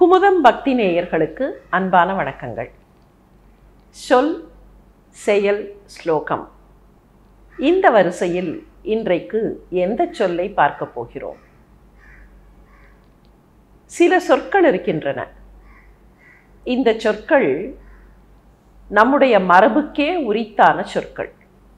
குமுதம் பக்தி நேயர்களுக்கு அன்பான வணக்கங்கள் சொல் செயல் ஸ்லோகம் இந்த வரிசையில் இன்றைக்கு எந்த சொல்லை பார்க்க போகிறோம் சில சொற்கள் இருக்கின்றன இந்த சொற்கள் நம்முடைய மரபுக்கே உரித்தான சொற்கள்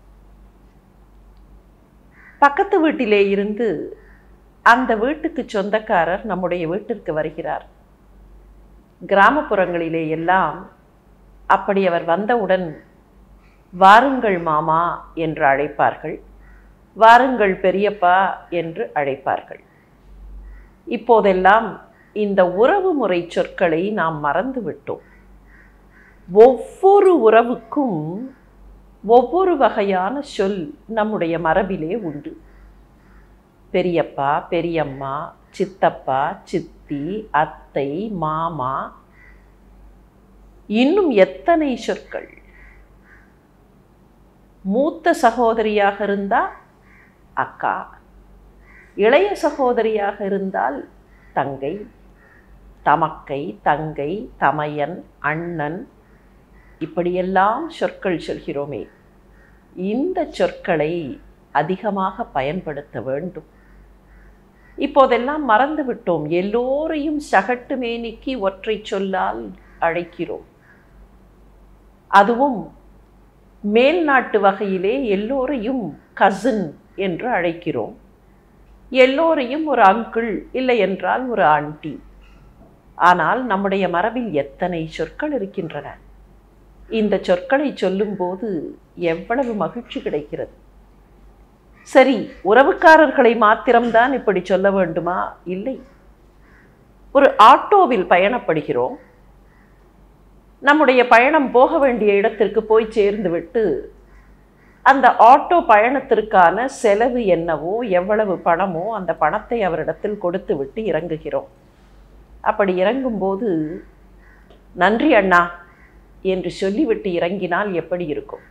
பக்கத்து வீட்டிலே இருந்து அந்த வீட்டுக்கு சொந்தக்காரர் நம்முடைய வீட்டிற்கு வருகிறார் கிராமப்புறங்களிலே எல்லாம் அப்படி அவர் வந்தவுடன் வாருங்கள் மாமா என்று அழைப்பார்கள் வாருங்கள் பெரியப்பா என்று அழைப்பார்கள் இப்போதெல்லாம் இந்த உறவு முறை சொற்களை நாம் மறந்து விட்டோம் ஒவ்வொரு உறவுக்கும் ஒவ்வொரு வகையான சொல் நம்முடைய மரபிலே உண்டு பெரியப்பா பெரியம்மா சித்தப்பா சித்தி அத்தை மாமா இன்னும் எத்தனை சொற்கள் மூத்த சகோதரியாக இருந்தால் அக்கா இளைய சகோதரியாக இருந்தால் தங்கை தமக்கை தங்கை தமையன் அண்ணன் இப்படியெல்லாம் சொற்கள் சொல்கிறோமே இந்த சொற்களை அதிகமாக பயன்படுத்த வேண்டும் இப்போதெல்லாம் மறந்து விட்டோம் எல்லோரையும் சகட்டு மேனிக்கு ஒற்றை சொல்லால் அழைக்கிறோம் அதுவும் மேல் நாட்டு வகையிலே எல்லோரையும் கசின் என்று அழைக்கிறோம் எல்லோரையும் ஒரு அங்கிள் இல்லை என்றால் ஒரு ஆண்டி ஆனால் நம்முடைய மரபில் எத்தனை சொற்கள் இருக்கின்றன இந்த சொற்களை சொல்லும்போது எவ்வளவு மகிழ்ச்சி கிடைக்கிறது சரி உறவுக்காரர்களை மாத்திரம்தான் இப்படி சொல்ல வேண்டுமா இல்லை ஒரு ஆட்டோவில் பயணப்படுகிறோம் நம்முடைய பயணம் போக வேண்டிய இடத்திற்கு போய் சேர்ந்து விட்டு அந்த ஆட்டோ பயணத்திற்கான செலவு என்னவோ எவ்வளவு பணமோ அந்த பணத்தை அவரிடத்தில் கொடுத்து விட்டு இறங்குகிறோம் அப்படி இறங்கும்போது நன்றி அண்ணா என்று சொல்லிவிட்டு இறங்கினால் எப்படி இருக்கும்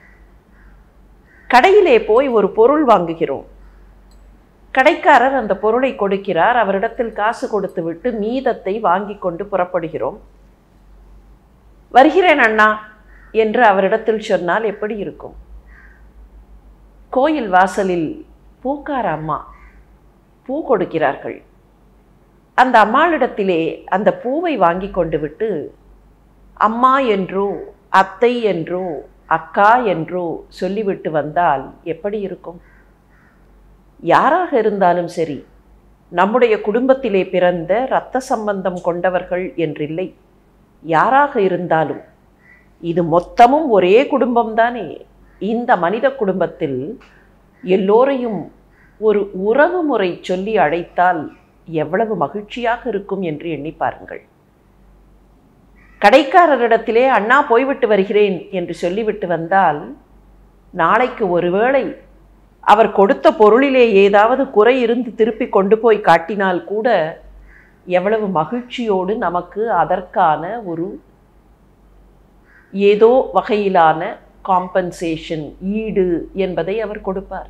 கடையிலே போய் ஒரு பொருள் வாங்குகிறோம் கடைக்காரர் அந்த பொருளை கொடுக்கிறார் அவரிடத்தில் காசு கொடுத்து விட்டு மீதத்தை வாங்கி கொண்டு புறப்படுகிறோம் வருகிறேன் அண்ணா என்று அவரிடத்தில் சொன்னால் எப்படி இருக்கும் கோயில் வாசலில் பூக்கார அம்மா பூ கொடுக்கிறார்கள் அந்த அம்மாளிடத்திலே அந்த பூவை வாங்கி கொண்டு விட்டு அம்மா என்றோ அத்தை என்றோ அக்கா என்றோ சொல்லிவிட்டு வந்தால் எப்படி இருக்கும் யாராக இருந்தாலும் சரி நம்முடைய குடும்பத்திலே பிறந்த இரத்த சம்பந்தம் கொண்டவர்கள் என்றில்லை யாராக இருந்தாலும் இது மொத்தமும் ஒரே குடும்பம்தானே இந்த மனித குடும்பத்தில் எல்லோரையும் ஒரு உறவு முறை சொல்லி அழைத்தால் எவ்வளவு மகிழ்ச்சியாக இருக்கும் என்று எண்ணி பாருங்கள் கடைக்காரரிடத்திலே அண்ணா போய்விட்டு வருகிறேன் என்று சொல்லிவிட்டு வந்தால் நாளைக்கு ஒருவேளை அவர் கொடுத்த பொருளிலே ஏதாவது குறை இருந்து திருப்பி கொண்டு போய் காட்டினால் கூட எவ்வளவு மகிழ்ச்சியோடு நமக்கு அதற்கான ஒரு ஏதோ வகையிலான காம்பன்சேஷன் ஈடு என்பதை அவர் கொடுப்பார்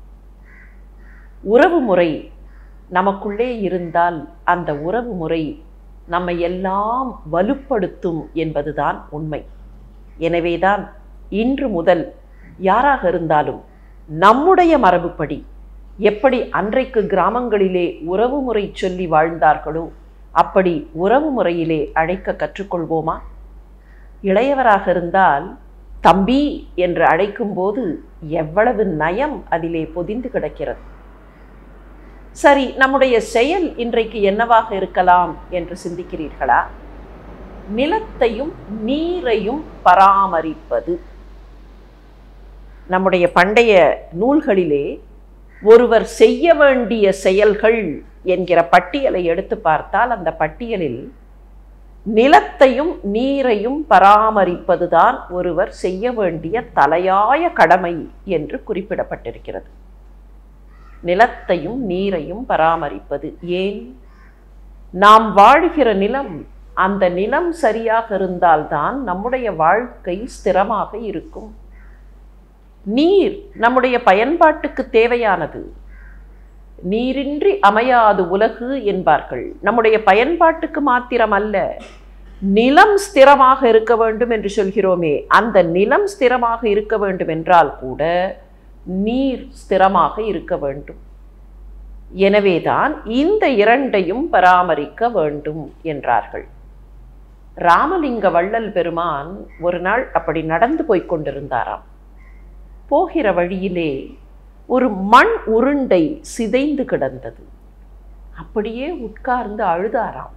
உறவு முறை நமக்குள்ளே இருந்தால் அந்த உறவு முறை நம்மை எல்லாம் வலுப்படுத்தும் என்பதுதான் உண்மை எனவேதான் இன்று முதல் யாராக இருந்தாலும் நம்முடைய மரபுப்படி எப்படி அன்றைக்கு கிராமங்களிலே உறவு முறை சொல்லி வாழ்ந்தார்களோ அப்படி உறவு முறையிலே அழைக்க கற்றுக்கொள்வோமா இளையவராக இருந்தால் தம்பி என்று அழைக்கும்போது எவ்வளவு நயம் அதிலே பொதிந்து கிடக்கிறது சரி நம்முடைய செயல் இன்றைக்கு என்னவாக இருக்கலாம் என்று சிந்திக்கிறீர்களா நிலத்தையும் நீரையும் பராமரிப்பது நம்முடைய பண்டைய நூல்களிலே ஒருவர் செய்ய வேண்டிய செயல்கள் என்கிற பட்டியலை எடுத்து பார்த்தால் அந்த பட்டியலில் நிலத்தையும் நீரையும் பராமரிப்பதுதான் ஒருவர் செய்ய வேண்டிய தலையாய கடமை என்று குறிப்பிடப்பட்டிருக்கிறது நிலத்தையும் நீரையும் பராமரிப்பது ஏன் நாம் வாழ்கிற நிலம் அந்த நிலம் சரியாக இருந்தால்தான் நம்முடைய வாழ்க்கை ஸ்திரமாக இருக்கும் நீர் நம்முடைய பயன்பாட்டுக்கு தேவையானது நீரின்றி அமையாது உலகு என்பார்கள் நம்முடைய பயன்பாட்டுக்கு மாத்திரம் அல்ல நிலம் ஸ்திரமாக இருக்க வேண்டும் என்று சொல்கிறோமே அந்த நிலம் ஸ்திரமாக இருக்க வேண்டும் என்றால் கூட நீர் ஸ்திரமாக இருக்க வேண்டும் எனவேதான் இந்த இரண்டையும் பராமரிக்க வேண்டும் என்றார்கள் ராமலிங்க வள்ளல் பெருமான் ஒரு நாள் அப்படி நடந்து போய்க் கொண்டிருந்தாராம் போகிற வழியிலே ஒரு மண் உருண்டை சிதைந்து கிடந்தது அப்படியே உட்கார்ந்து அழுதாராம்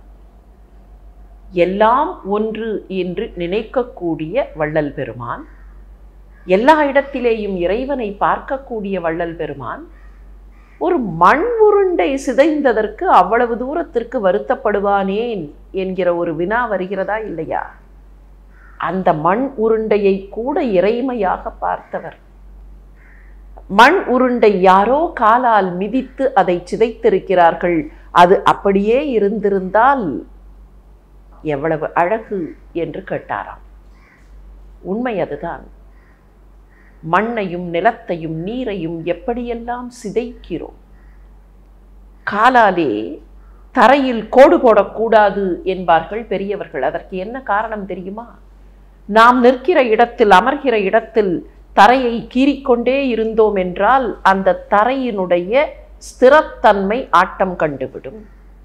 எல்லாம் ஒன்று என்று நினைக்கக்கூடிய வள்ளல் பெருமான் எல்லா இடத்திலேயும் இறைவனை பார்க்கக்கூடிய வள்ளல் பெருமான் ஒரு மண் உருண்டை சிதைந்ததற்கு அவ்வளவு தூரத்திற்கு வருத்தப்படுவானேன் என்கிற ஒரு வினா வருகிறதா இல்லையா அந்த மண் உருண்டையை கூட இறைமையாக பார்த்தவர் மண் உருண்டை யாரோ காலால் மிதித்து அதை சிதைத்திருக்கிறார்கள் அது அப்படியே இருந்திருந்தால் எவ்வளவு அழகு என்று கேட்டாராம் உண்மை அதுதான் மண்ணையும் நிலத்தையும் நீரையும் எப்படியெல்லாம் சிதைக்கிறோம் காலாலே தரையில் கோடு போடக்கூடாது என்பார்கள் பெரியவர்கள் அதற்கு என்ன காரணம் தெரியுமா நாம் நிற்கிற இடத்தில் அமர்கிற இடத்தில் தரையை கீறிக்கொண்டே இருந்தோம் என்றால் அந்த தரையினுடைய ஸ்திரத்தன்மை ஆட்டம் கண்டுவிடும்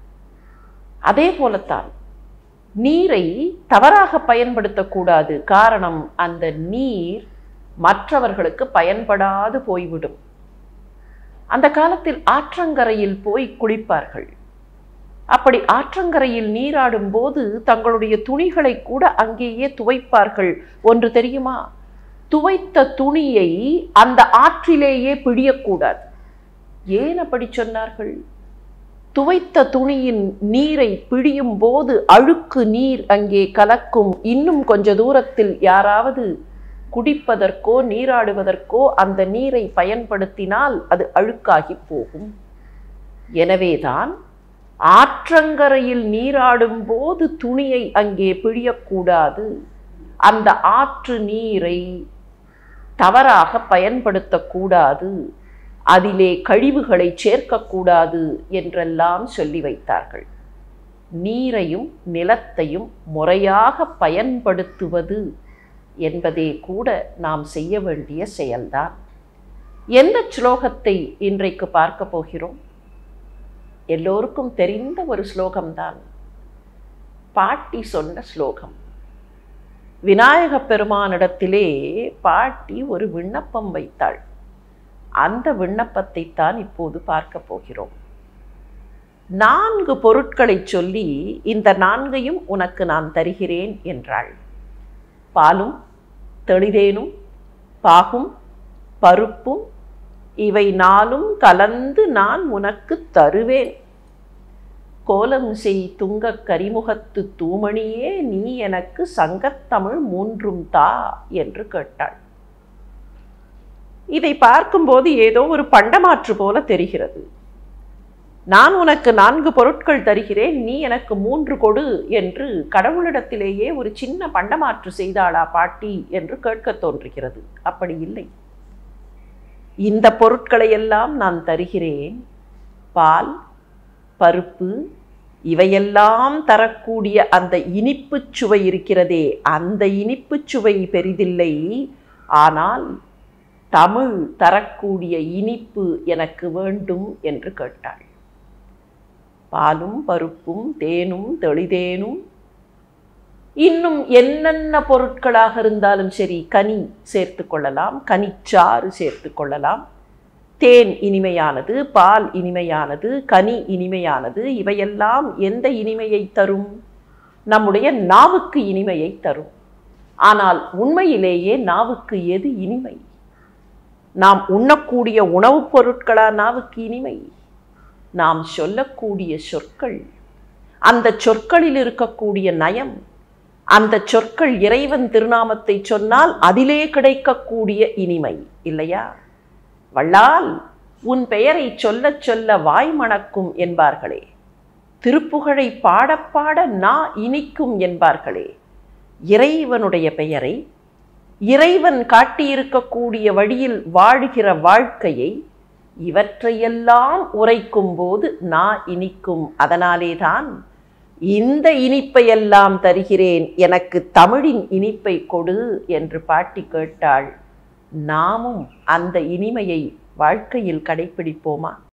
அதே போலத்தான் நீரை தவறாக பயன்படுத்தக்கூடாது காரணம் அந்த நீர் மற்றவர்களுக்கு பயன்படாது போய்விடும் அந்த காலத்தில் ஆற்றங்கரையில் போய் குளிப்பார்கள் அப்படி ஆற்றங்கரையில் நீராடும் போது தங்களுடைய துணிகளை கூட அங்கேயே துவைப்பார்கள் ஒன்று தெரியுமா துவைத்த துணியை அந்த ஆற்றிலேயே பிடியக்கூடாது ஏன் அப்படி சொன்னார்கள் துவைத்த துணியின் நீரை பிடியும் போது அழுக்கு நீர் அங்கே கலக்கும் இன்னும் கொஞ்ச தூரத்தில் யாராவது குடிப்பதற்கோ நீராடுவதற்கோ அந்த நீரை பயன்படுத்தினால் அது அழுக்காகி போகும் எனவேதான் ஆற்றங்கரையில் நீராடும் போது துணியை அங்கே பிழியக்கூடாது அந்த ஆற்று நீரை தவறாக பயன்படுத்தக்கூடாது அதிலே கழிவுகளை சேர்க்கக்கூடாது என்றெல்லாம் சொல்லி வைத்தார்கள் நீரையும் நிலத்தையும் முறையாக பயன்படுத்துவது என்பதே கூட நாம் செய்ய வேண்டிய செயல்தான் எந்த ஸ்லோகத்தை இன்றைக்கு பார்க்க போகிறோம் எல்லோருக்கும் தெரிந்த ஒரு ஸ்லோகம்தான் பாட்டி சொன்ன ஸ்லோகம் விநாயக பெருமானிடத்திலே பாட்டி ஒரு விண்ணப்பம் வைத்தாள் அந்த விண்ணப்பத்தை தான் இப்போது பார்க்க போகிறோம் நான்கு பொருட்களை சொல்லி இந்த நான்கையும் உனக்கு நான் தருகிறேன் என்றாள் பாலும் தெளிதேனும் பாகும் பருப்பும் இவை நாளும் கலந்து நான் உனக்கு தருவேன் கோலம் செய் துங்கக் கரிமுகத்து தூமணியே நீ எனக்கு சங்கத்தமிழ் மூன்றும் தா என்று கேட்டாள் இதை பார்க்கும்போது ஏதோ ஒரு பண்டமாற்று போல தெரிகிறது நான் உனக்கு நான்கு பொருட்கள் தருகிறேன் நீ எனக்கு மூன்று கொடு என்று கடவுளிடத்திலேயே ஒரு சின்ன பண்டமாற்று செய்தாளா பாட்டி என்று கேட்கத் தோன்றுகிறது அப்படி இல்லை இந்த பொருட்களை எல்லாம் நான் தருகிறேன் பால் பருப்பு இவையெல்லாம் தரக்கூடிய அந்த இனிப்புச் சுவை இருக்கிறதே அந்த இனிப்புச் சுவை பெரிதில்லை ஆனால் தமிழ் தரக்கூடிய இனிப்பு எனக்கு வேண்டும் என்று கேட்டாள் பாலும் பருப்பும் தேனும் தெளிதேனும் இன்னும் என்னென்ன பொருட்களாக இருந்தாலும் சரி கனி சேர்த்து கொள்ளலாம் கனிச்சாறு சேர்த்து கொள்ளலாம் தேன் இனிமையானது பால் இனிமையானது கனி இனிமையானது இவையெல்லாம் எந்த இனிமையை தரும் நம்முடைய நாவுக்கு இனிமையை தரும் ஆனால் உண்மையிலேயே நாவுக்கு எது இனிமை நாம் உண்ணக்கூடிய உணவுப் பொருட்களா நாவுக்கு இனிமை நாம் சொல்லக்கூடிய சொற்கள் அந்த சொற்களில் இருக்கக்கூடிய நயம் அந்த சொற்கள் இறைவன் திருநாமத்தை சொன்னால் அதிலே கிடைக்கக்கூடிய இனிமை இல்லையா வள்ளால் உன் பெயரை சொல்லச் சொல்ல வாய் மணக்கும் என்பார்களே திருப்புகழை பாடப் பாட நா இனிக்கும் என்பார்களே இறைவனுடைய பெயரை இறைவன் காட்டியிருக்கக்கூடிய வழியில் வாழ்கிற வாழ்க்கையை இவற்றையெல்லாம் உரைக்கும் போது நா இனிக்கும் அதனாலேதான் இந்த இனிப்பையெல்லாம் தருகிறேன் எனக்கு தமிழின் இனிப்பை கொடு என்று பாட்டி கேட்டாள் நாமும் அந்த இனிமையை வாழ்க்கையில் கடைப்பிடிப்போமா